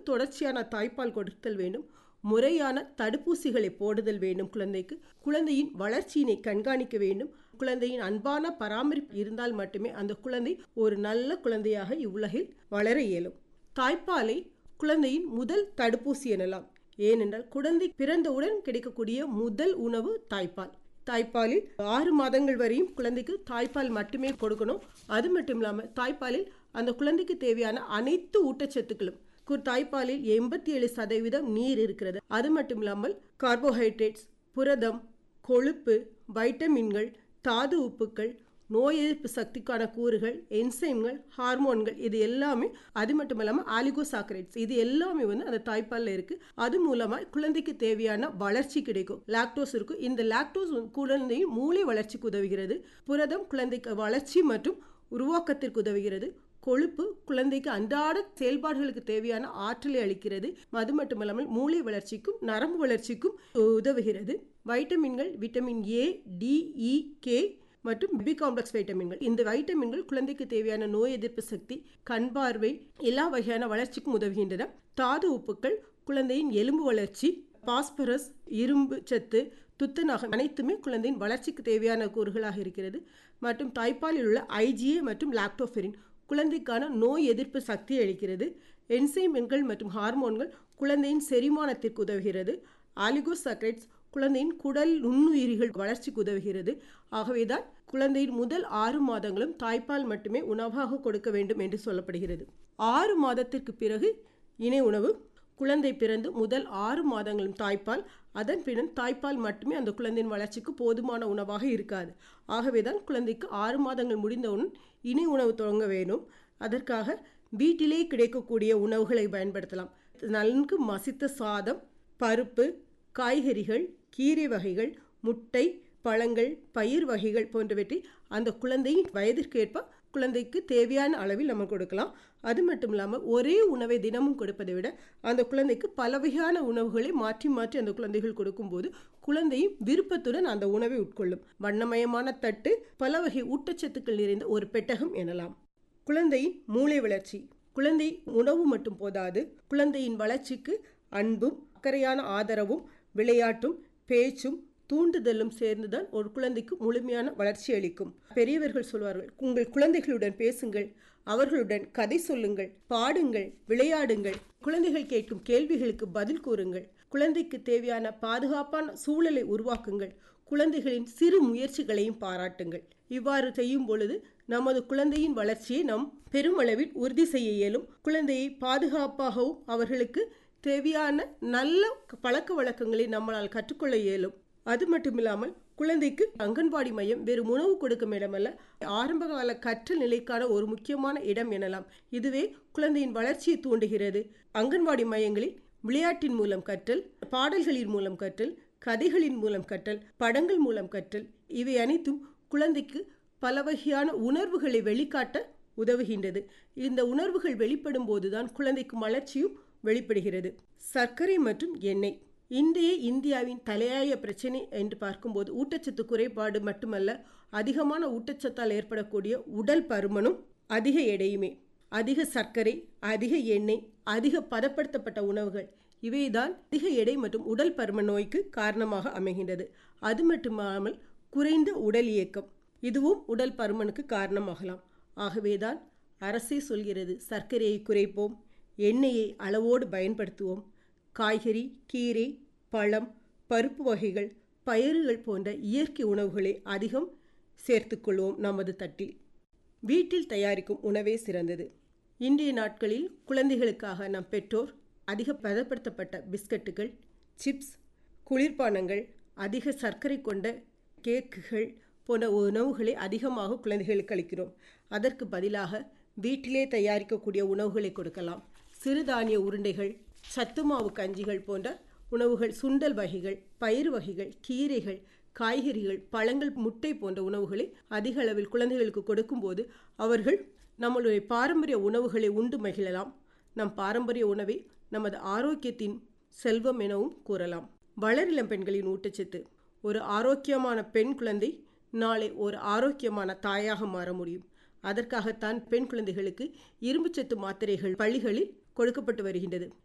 தொடர்ச்சியான தாய்ப்பால் கொடுத்தல் வேண்டும் முறையான தடுப்பூசிகளை போடுதல் வேண்டும் குழந்தைக்கு குழந்தையின் வளர்ச்சியினை கண்காணிக்க வேண்டும் குழந்தையின் அன்பான பராமரிப்பு இருந்தால் மட்டுமே அந்த குழந்தை ஒரு நல்ல குழந்தையாக இவ்வுலகில் வளர இயலும் தாய்ப்பாலை குழந்தையின் முதல் தடுப்பூசி எனலாம் ஏனென்றால் குழந்தை பிறந்தவுடன் கிடைக்கக்கூடிய முதல் உணவு தாய்ப்பால் தாய்ப்பாலில் ஆறு மாதங்கள் வரையும் குழந்தைக்கு தாய்ப்பால் மட்டுமே கொடுக்கணும் அது மட்டும் இல்லாமல் தாய்ப்பாலில் அந்த குழந்தைக்கு தேவையான அனைத்து ஊட்டச்சத்துக்களும் கு- தாய்ப்பாலில் எண்பத்தி ஏழு சதவீதம் நீர் இருக்கிறது அது மட்டும் இல்லாமல் கார்போஹைட்ரேட்ஸ் புரதம் கொழுப்பு வைட்டமின்கள் தாது உப்புக்கள் நோய் எதிர்ப்பு சக்திக்கான கூறுகள் என்சைம்கள் ஹார்மோன்கள் இது எல்லாமே அது மட்டும் இல்லாமல் ஆலிகோசாக்கரைட்ஸ் இது எல்லாமே வந்து அந்த தாய்ப்பாலில் இருக்கு அது மூலமா குழந்தைக்கு தேவையான வளர்ச்சி கிடைக்கும் லாக்டோஸ் இருக்கும் இந்த லாக்டோஸ் குழந்தையின் மூளை வளர்ச்சிக்கு உதவுகிறது புரதம் குழந்தைக்கு வளர்ச்சி மற்றும் உருவாக்கத்திற்கு உதவுகிறது கொழுப்பு குழந்தைக்கு அன்றாட செயல்பாடுகளுக்கு தேவையான ஆற்றலை அளிக்கிறது அது மட்டுமல்லாமல் மூளை வளர்ச்சிக்கும் நரம்பு வளர்ச்சிக்கும் உதவுகிறது வைட்டமின்கள் vitamin A D E K மற்றும் பி காம்ப்ளெக்ஸ் வைட்டமின்கள் இந்த வைட்டமின்கள் குழந்தைக்கு தேவையான நோய் எதிர்ப்பு சக்தி கண் பார்வை எல்லா வகையான வளர்ச்சிக்கும் உதவுகின்றன தாது உப்புக்கள் குழந்தையின் எலும்பு வளர்ச்சி பாஸ்பரஸ் இரும்பு சத்து துத்தநாகம் அனைத்துமே குழந்தையின் வளர்ச்சிக்கு தேவையான கூறுகளாக இருக்கிறது மற்றும் தாய்ப்பாலில் உள்ள ஐஜிஏ மற்றும் லாக்டோஃபெரின் குழந்தைக்கான நோய் எதிர்ப்பு சக்தி அளிக்கிறது என்சைம்கள் மற்றும் ஹார்மோன்கள் குழந்தையின் செரிமானத்திற்கு உதவுகிறது ஆலிகோசாக்ரைட்ஸ் குழந்தையின் குடல் நுண்ணுயிரிகள் வளர்ச்சிக்கு உதவுகிறது ஆகவேதான் குழந்தையின் முதல் ஆறு மாதங்களும் தாய்ப்பால் மட்டுமே உணவாக கொடுக்க வேண்டும் என்று சொல்லப்படுகிறது ஆறு மாதத்திற்கு பிறகு இணை உணவு குழந்தை பிறந்து முதல் ஆறு மாதங்களும் தாய்ப்பால் அதன் பின்னர் தாய்ப்பால் மட்டுமே அந்த குழந்தையின் வளர்ச்சிக்கு போதுமான உணவாக இருக்காது ஆகவே தான் குழந்தைக்கு ஆறு மாதங்கள் முடிந்தவுடன் இணை உணவு தொடங்க வேணும் அதற்காக வீட்டிலே கிடைக்கக்கூடிய உணவுகளை பயன்படுத்தலாம் நன்கு மசித்த சாதம் பருப்பு காய்கறிகள் கீரை வகைகள் முட்டை பழங்கள் பயிர் வகைகள் போன்றவற்றை அந்த குழந்தையின் வயதிற்கேற்ப குழந்தைக்கு தேவையான அளவில் நம்ம கொடுக்கலாம் அது மட்டும் இல்லாமல் ஒரே உணவை தினமும் கொடுப்பதை விட அந்த குழந்தைக்கு பல வகையான உணவுகளை மாற்றி மாற்றி அந்த குழந்தைகள் கொடுக்கும்போது குழந்தையும் விருப்பத்துடன் அந்த உணவை உட்கொள்ளும் வண்ணமயமான தட்டு பல வகை ஊட்டச்சத்துக்கள் நிறைந்த ஒரு பெட்டகம் எனலாம் குழந்தையின் மூளை வளர்ச்சி குழந்தை உணவு மட்டும் போதாது குழந்தையின் வளர்ச்சிக்கு அன்பும் அக்கறையான ஆதரவும் விளையாட்டும் பேச்சும் தூண்டுதலும் சேர்ந்துதான் ஒரு குழந்தைக்கு முழுமையான வளர்ச்சி அளிக்கும் பெரியவர்கள் சொல்வார்கள் உங்கள் குழந்தைகளுடன் பேசுங்கள் அவர்களுடன் கதை சொல்லுங்கள் பாடுங்கள் விளையாடுங்கள் குழந்தைகள் கேட்கும் கேள்விகளுக்கு பதில் கூறுங்கள் குழந்தைக்கு தேவையான பாதுகாப்பான சூழலை உருவாக்குங்கள் குழந்தைகளின் சிறு முயற்சிகளையும் பாராட்டுங்கள் இவ்வாறு செய்யும் பொழுது நமது குழந்தையின் வளர்ச்சியை நாம் பெருமளவில் உறுதி செய்ய இயலும் குழந்தையை பாதுகாப்பாகவும் அவர்களுக்கு தேவையான நல்ல பழக்க வழக்கங்களை நம்மளால் கற்றுக்கொள்ள இயலும் அது மட்டுமில்லாமல் குழந்தைக்கு அங்கன்வாடி மையம் வேறு உணவு கொடுக்கும் இடமல்ல ஆரம்பகால கற்றல் நிலைக்கான ஒரு முக்கியமான இடம் எனலாம் இதுவே குழந்தையின் வளர்ச்சியை தூண்டுகிறது அங்கன்வாடி மையங்களில் விளையாட்டின் மூலம் கற்றல் பாடல்களின் மூலம் கற்றல் கதைகளின் மூலம் கற்றல் படங்கள் மூலம் கற்றல் இவை அனைத்தும் குழந்தைக்கு பல வகையான உணர்வுகளை வெளிக்காட்ட உதவுகின்றது இந்த உணர்வுகள் வெளிப்படும் போதுதான் குழந்தைக்கு வளர்ச்சியும் வெளிப்படுகிறது சர்க்கரை மற்றும் எண்ணெய் இன்றைய இந்தியாவின் தலையாய பிரச்சனை என்று பார்க்கும்போது ஊட்டச்சத்து குறைபாடு மட்டுமல்ல அதிகமான ஊட்டச்சத்தால் ஏற்படக்கூடிய உடல் பருமனும் அதிக எடையுமே அதிக சர்க்கரை அதிக எண்ணெய் அதிக பதப்படுத்தப்பட்ட உணவுகள் இவைதான் அதிக எடை மற்றும் உடல் பருமன் நோய்க்கு காரணமாக அமைகின்றது அது மட்டுமல்லாமல் குறைந்த உடல் இயக்கம் இதுவும் உடல் பருமனுக்கு காரணமாகலாம் ஆகவேதான் அரசே சொல்கிறது சர்க்கரையை குறைப்போம் எண்ணெயை அளவோடு பயன்படுத்துவோம் காய்கறி கீரை பழம் பருப்பு வகைகள் பயிர்கள் போன்ற இயற்கை உணவுகளை அதிகம் சேர்த்துக்கொள்வோம் நமது தட்டில் வீட்டில் தயாரிக்கும் உணவே சிறந்தது இன்றைய நாட்களில் குழந்தைகளுக்காக நம் பெற்றோர் அதிக பதப்படுத்தப்பட்ட பிஸ்கட்டுகள் சிப்ஸ் குளிர்பானங்கள் அதிக சர்க்கரை கொண்ட கேக்குகள் போன்ற உணவுகளை அதிகமாக குழந்தைகளுக்கு அளிக்கிறோம் அதற்கு பதிலாக வீட்டிலே தயாரிக்கக்கூடிய உணவுகளை கொடுக்கலாம் சிறுதானிய உருண்டைகள் சத்துமாவு கஞ்சிகள் போன்ற உணவுகள் சுண்டல் வகைகள் பயிர் வகைகள் கீரைகள் காய்கறிகள் பழங்கள் முட்டை போன்ற உணவுகளை அதிக அளவில் குழந்தைகளுக்கு கொடுக்கும்போது அவர்கள் நம்மளுடைய பாரம்பரிய உணவுகளை உண்டு மகிழலாம் நம் பாரம்பரிய உணவை நமது ஆரோக்கியத்தின் செல்வம் எனவும் கூறலாம் வளரிளம் பெண்களின் ஊட்டச்சத்து ஒரு ஆரோக்கியமான பெண் குழந்தை நாளை ஒரு ஆரோக்கியமான தாயாக மாற முடியும் அதற்காகத்தான் பெண் குழந்தைகளுக்கு இரும்புச்சத்து மாத்திரைகள் பள்ளிகளில் கொடுக்கப்பட்டு வருகின்றது